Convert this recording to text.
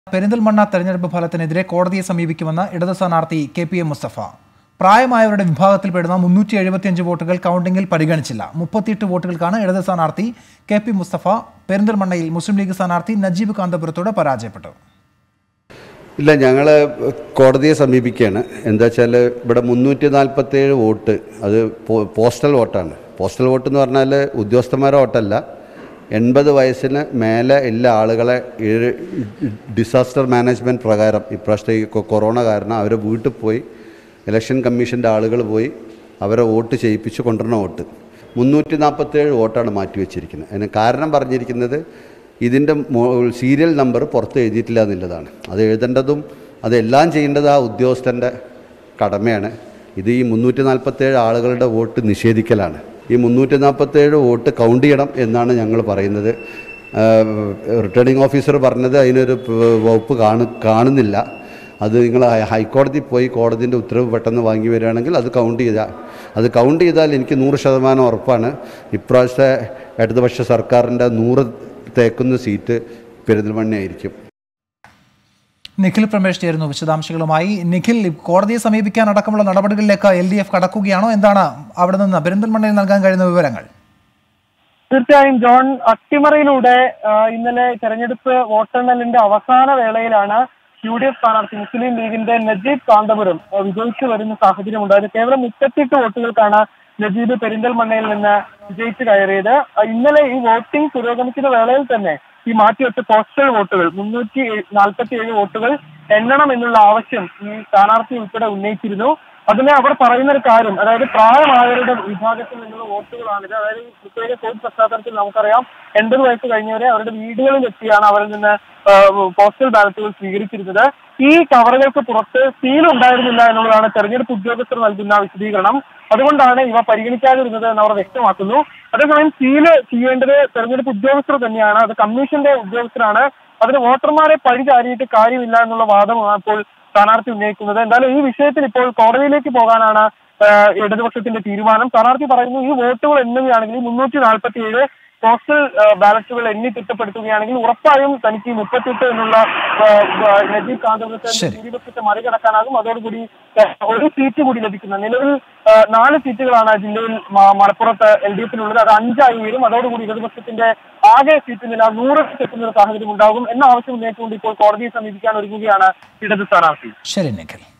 പെരിന്തൽമണ്ണ തെരഞ്ഞെടുപ്പ് ഫലത്തിനെതിരെ കോടതിയെ സമീപിക്കുമെന്ന് ഇടത് സ്ഥാനാർത്ഥി കെ പി എം മുസ്തഫ പ്രായമായവരുടെ വിഭാഗത്തിൽപ്പെടുന്ന മുന്നൂറ്റി എഴുപത്തിയഞ്ച് വോട്ടുകൾ കൗണ്ടിംഗിൽ പരിഗണിച്ചില്ല മുപ്പത്തിയെട്ട് വോട്ടുകൾക്കാണ് ഇടത് സ്ഥാനാർത്ഥി കെ പി മുസ്തഫ പെരിന്തൽമണ്ണയിൽ മുസ്ലിം ലീഗ് സ്ഥാനാർത്ഥി നജീബ് കാന്തപുരത്തോട് പരാജയപ്പെട്ടു ഇല്ല ഞങ്ങൾ കോടതിയെ സമീപിക്കുകയാണ് എന്താ വെച്ചാൽ ഇവിടെ മുന്നൂറ്റി നാൽപ്പത്തേഴ് വോട്ട് അത് പോ- പോസ്റ്റൽ വോട്ടാണ് പോസ്റ്റൽ വോട്ട് എന്ന് പറഞ്ഞാൽ ഉദ്യോഗസ്ഥന്മാരുടെ വോട്ടല്ല എൺപത് വയസ്സിന് മേലെ എല്ലാ ആളുകളെ ഈ ഡിസാസ്റ്റർ മാനേജ്മെൻറ്റ് പ്രകാരം ഇപ്രാവശ്യത്തെ ഈ കൊ- കൊറോണ കാരണം അവരെ വീട്ടിൽ പോയി ഇലക്ഷൻ കമ്മീഷൻ്റെ ആളുകൾ പോയി അവരെ വോട്ട് ചെയ്യിപ്പിച്ച് കൊണ്ടുവരുന്ന വോട്ട് മുന്നൂറ്റി നാൽപ്പത്തേഴ് വോട്ടാണ് മാറ്റിവെച്ചിരിക്കുന്നത് അതിന് കാരണം പറഞ്ഞിരിക്കുന്നത് ഇതിൻ്റെ സീരിയൽ നമ്പർ പുറത്ത് എഴുതിയിട്ടില്ല എന്നുള്ളതാണ് അത് എഴുതേണ്ടതും അതെല്ലാം ചെയ്യേണ്ടത് ആ ഉദ്യോഗസ്ഥൻ്റെ കടമയാണ് ഇത് ഈ മുന്നൂറ്റി നാൽപ്പത്തേഴ് ആളുകളുടെ വോട്ട് നിഷേധിക്കലാണ് ഈ മുന്നൂറ്റി നാൽപ്പത്തേഴ് വോട്ട് കൗണ്ട് ചെയ്യണം എന്നാണ് ഞങ്ങൾ പറയുന്നത് റിട്ടേണിംഗ് ഓഫീസർ പറഞ്ഞത് അതിനൊരു പ- വകുപ്പ് കാണു കാണുന്നില്ല അത് നിങ്ങൾ ഹൈ- ഹൈക്കോടതി പോയി കോടതിൻ്റെ ഉത്തരവ് പെട്ടെന്ന് വാങ്ങി വരികയാണെങ്കിൽ അത് കൗണ്ട് ചെയ്താൽ അത് കൗണ്ട് ചെയ്താൽ എനിക്ക് നൂറ് ശതമാനം ഉറപ്പാണ് ഇപ്രാവശ്യത്തെ ഇടതുപക്ഷ സർക്കാരിൻ്റെ നൂറ് തേക്കുന്ന സീറ്റ് പെരിന്തൽമണ്ണയായിരിക്കും നിഖിൽ പ്രമേഷ് ചേരുന്നു വിശദാംശങ്ങളുമായി നിഖിൽ കോടതിയെ സമീപിക്കാൻ അടക്കമുള്ള നടപടികളിലേക്ക് എൽ ഡി എഫ് കടക്കുകയാണോ എന്താണ് അവിടെ നിന്ന് പെരിന്തൽമണ്ണയിൽ നൽകാൻ കഴിയുന്ന വിവരങ്ങൾ തീർച്ചയായും ജോൺ അട്ടിമറിയിലൂടെ ആ, ഇന്നലെ തെരഞ്ഞെടുപ്പ് വോട്ടെണ്ണലിന്റെ അവസാന വേളയിലാണ് യു ഡി എഫ് സ്ഥാനാർത്ഥി മുസ്ലിം ലീഗിന്റെ നജീബ് കാന്തപുരം ആ, വിജയിച്ചു വരുന്ന സാഹചര്യം ഉണ്ടായത് കേവലം മുപ്പത്തിയെട്ട് വോട്ടുകൾക്കാണ് നജീബ് പെരിന്തൽമണ്ണയിൽ നിന്ന് വിജയിച്ചു കയറിയത് ആ, ഇന്നലെ ഈ വോട്ടിംഗ് പുരോഗമിക്കുന്ന വേളയിൽ തന്നെ ഈ മാറ്റിവെച്ച പോസ്റ്റൽ വോട്ടുകൾ മുന്നൂറ്റി നാൽപ്പത്തി ഏഴ് വോട്ടുകൾ എണ്ണണം എന്നുള്ള ആവശ്യം ഈ സ്ഥാനാർത്ഥി ഉൾപ്പെടെ ഉന്നയിച്ചിരുന്നു അതിന് അവർ പറയുന്ന ഒരു കാര്യം അതായത് പ്രായമായവരുടെ വിഭാഗത്തിൽ നിന്നുള്ള വോട്ടുകളാണിത് അതായത് ഈ പ്രത്യേക കോവിഡ് പശ്ചാത്തലത്തിൽ നമുക്കറിയാം എൺപത് വയസ്സ് കഴിഞ്ഞവരെ അവരുടെ വീടുകളിൽ എത്തിയാണ് അവരിൽ നിന്ന് ആ, പോസ്റ്റൽ ബാലറ്റുകൾ സ്വീകരിച്ചിരുന്നത് ഈ കവറുകൾക്ക് പുറത്ത് സീൽ ഉണ്ടായിരുന്നില്ല എന്നുള്ളതാണ് തെരഞ്ഞെടുപ്പ് ഉദ്യോഗസ്ഥർ നൽകുന്ന വിശദീകരണം അതുകൊണ്ടാണ് ഇവ പരിഗണിക്കാതിരുന്നത് എന്ന് അവർ വ്യക്തമാക്കുന്നു അതേസമയം സീല് ചെയ്യേണ്ടത് തെരഞ്ഞെടുപ്പ് ഉദ്യോഗസ്ഥർ തന്നെയാണ് അത് കമ്മീഷന്റെ ഉദ്യോഗസ്ഥരാണ് അതിന് വോട്ടർമാരെ പഴി ചാരിയിട്ട് കാര്യമില്ല എന്നുള്ള വാദമാണ് ഇപ്പോൾ സ്ഥാനാർത്ഥി ഉന്നയിക്കുന്നത് എന്തായാലും ഈ വിഷയത്തിൽ ഇപ്പോൾ കോടതിയിലേക്ക് പോകാനാണ് ആ, ഇടതുപക്ഷത്തിന്റെ തീരുമാനം സ്ഥാനാർത്ഥി പറയുന്നു ഈ വോട്ടുകൾ എണ്ണുകയാണെങ്കിൽ ഈ മുന്നൂറ്റി നാൽപ്പത്തി ഏഴ് പോസ്റ്റൽ ആ, ബാലറ്റുകൾ എണ്ണി തിട്ടപ്പെടുത്തുകയാണെങ്കിൽ ഉറപ്പായും തനിക്ക് ഈ മുപ്പത്തിയെട്ട് എന്നുള്ള ആ, ആ, നജീബ് കാന്തപുരത്തെ ശരി. ഭൂരിപക്ഷത്തെ മറികടക്കാനാകും അതോടുകൂടി ആ, ഒരു സീറ്റ് കൂടി ലഭിക്കുന്ന നിലവിൽ ആ, നാല് സീറ്റുകളാണ് ജില്ലയിൽ മ- മലപ്പുറത്ത് എൽ ഡി എഫിനുള്ളത് അത് അഞ്ചായി ഉയരും അതോടുകൂടി ഇടതുപക്ഷത്തിന്റെ ആകെ സീറ്റ് നില നൂറ് എത്തുന്ന ഒരു സാഹചര്യം ഉണ്ടാകും എന്ന ആവശ്യം ഉന്നയിച്ചുകൊണ്ട് ഇപ്പോൾ കോടതിയെ സമീപിക്കാൻ ഒരുങ്ങുകയാണ് ഇടത് സ്ഥാനാർത്ഥി ശരി നിഖിൽ